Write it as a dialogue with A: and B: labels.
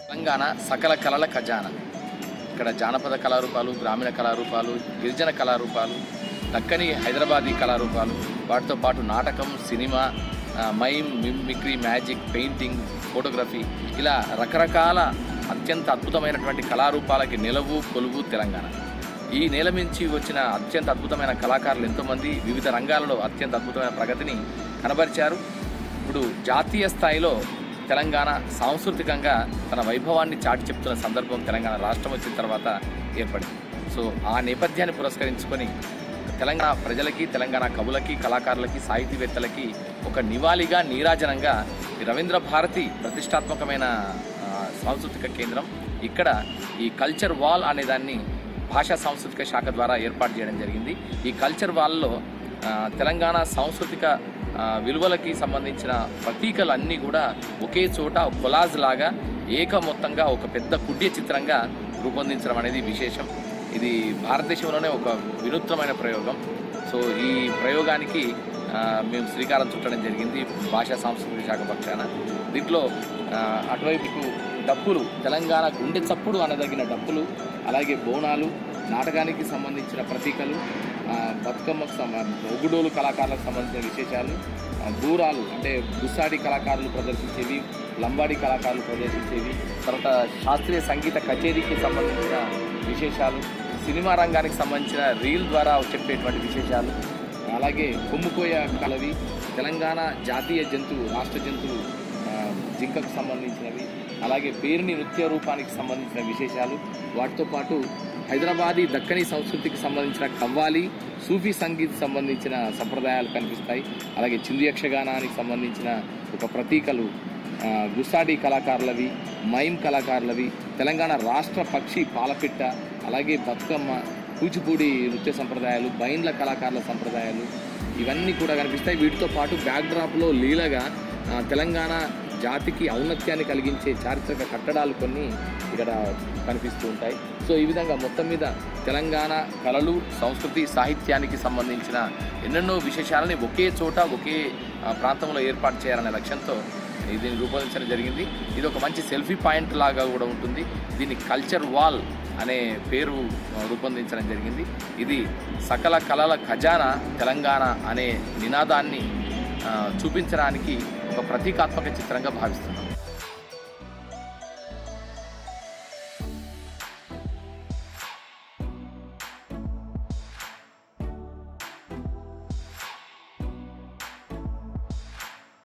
A: తెలంగాణ సకల కళల ఖజానా ఇక్కడ జానపద కళారూపాలు గ్రామీణ కళారూపాలు గిరిజన కళారూపాలు దక్కని హైదరాబాదీ కళారూపాలు వాటితో పాటు నాటకం సినిమా ఆ, mime mimicry magic painting photography ఇలా రకరకాల అత్యంత అద్భుతమైనటువంటి కళారూపాలకి నిలవు కొలువు తెలంగాణ ఈ నేల మించి వచ్చిన అత్యంత అద్భుతమైన కళాకారులు ఎంతోమంది వివిధ రంగాలలో అత్యంత అద్భుతమైన ప్రగతిని కనబరిచారు ఇప్పుడు జాతీయ స్థాయిలో తెలంగాణ సాంస్కృతికంగా తన వైభవాన్ని చాటి చెప్తున్న సందర్భం తెలంగాణ రాష్ట్రం వచ్చిన తర్వాత ఏర్పడింది సో ఆ నేపథ్యాన్ని పురస్కరించుకొని తెలంగాణ ప్రజలకి తెలంగాణ కవులకి కళాకారులకి సాహితీవేత్తలకి ఒక నివాళిగా నీరాజనంగా ఈ రవీంద్ర భారతి ప్రతిష్టాత్మకమైన ఆ, సాంస్కృతిక కేంద్రం ఇక్కడ ఈ కల్చర్ వాల్ అనే దాన్ని భాషా సాంస్కృతిక శాఖ ద్వారా ఏర్పాటు చేయడం జరిగింది ఈ కల్చర్ వాల్లో ఆ, తెలంగాణ సాంస్కృతిక ఆ, విలువలకి సంబంధించిన ప్రతీకలన్నీ కూడా ఒకే చోట కొలాజ్ లాగా ఏక మొత్తంగా ఒక పెద్ద కుడ్య చిత్రంగా రూపొందించడం అనేది విశేషం ఇది భారతదేశంలోనే ఒక వినూత్నమైన ప్రయోగం సో ఈ ప్రయోగానికి ఆ, మేము శ్రీకారం చుట్టడం జరిగింది భాషా సాంస్కృతిక శాఖ పక్షాన దీంట్లో ఆ, అటువైపుకు డప్పులు తెలంగాణ గుండె చప్పుడు అనదగిన డప్పులు అలాగే బోనాలు నాటకానికి సంబంధించిన ప్రతీకలు ఆ, బతుకమ్మకు సంబ ఒగుడోలు కళాకారులకు సంబంధించిన విశేషాలు ఆ, బూరాలు అంటే గుస్సాడి కళాకారులు ప్రదర్శించేవి లంబాడి కళాకారులు ప్రదర్శించేవి తర్వాత శాస్త్రీయ సంగీత కచేరీకి సంబంధించిన విశేషాలు సినిమా రంగానికి సంబంధించిన రీల్ ద్వారా చెప్పేటువంటి విశేషాలు అలాగే కొమ్ముకోయ కలవి తెలంగాణ జాతీయ జంతువు రాష్ట్ర జంతువు ఆ, జింకకు సంబంధించినవి అలాగే పేరుని నృత్య రూపానికి సంబంధించిన విశేషాలు వాటితో పాటు హైదరాబాదీ దక్కని సంస్కృతికి సంబంధించిన కవ్వాలి సూఫీ సంగీత్ సంబంధించిన సంప్రదాయాలు కనిపిస్తాయి అలాగే చిందు యక్షగానానికి సంబంధించిన ఒక ప్రతీకలు ఆ, గుస్సాడి కళాకారులవి మైమ్ కళాకారులవి తెలంగాణ రాష్ట్ర పక్షి పాలపిట్ట అలాగే బతుకమ్మ కూచిపూడి నృత్య సంప్రదాయాలు బైండ్ల కళాకారుల సంప్రదాయాలు ఇవన్నీ కూడా కనిపిస్తాయి వీటితో పాటు బ్యాక్డ్రాప్లో లీలగా ఆ, తెలంగాణ జాతికి ఔన్నత్యాన్ని కలిగించే చారిత్రక కట్టడాలు కొన్ని ఇక్కడ కనిపిస్తూ ఉంటాయి సో ఈ విధంగా మొత్తం మీద తెలంగాణ కళలు సంస్కృతి సాహిత్యానికి సంబంధించిన ఎన్నెన్నో విశేషాలని ఒకే చోట ఒకే ఆ, ప్రాంతంలో ఏర్పాటు చేయాలనే లక్ష్యంతో దీన్ని రూపొందించడం జరిగింది ఇది ఒక మంచి సెల్ఫీ పాయింట్ లాగా కూడా ఉంటుంది దీన్ని కల్చర్ వాల్ అనే పేరు ఆ, రూపొందించడం జరిగింది ఇది సకల కళల ఖజానా తెలంగాణ అనే నినాదాన్ని ఆ, చూపించడానికి ఒక ప్రతీకాత్మక చిత్రంగా భావిస్తున్నాం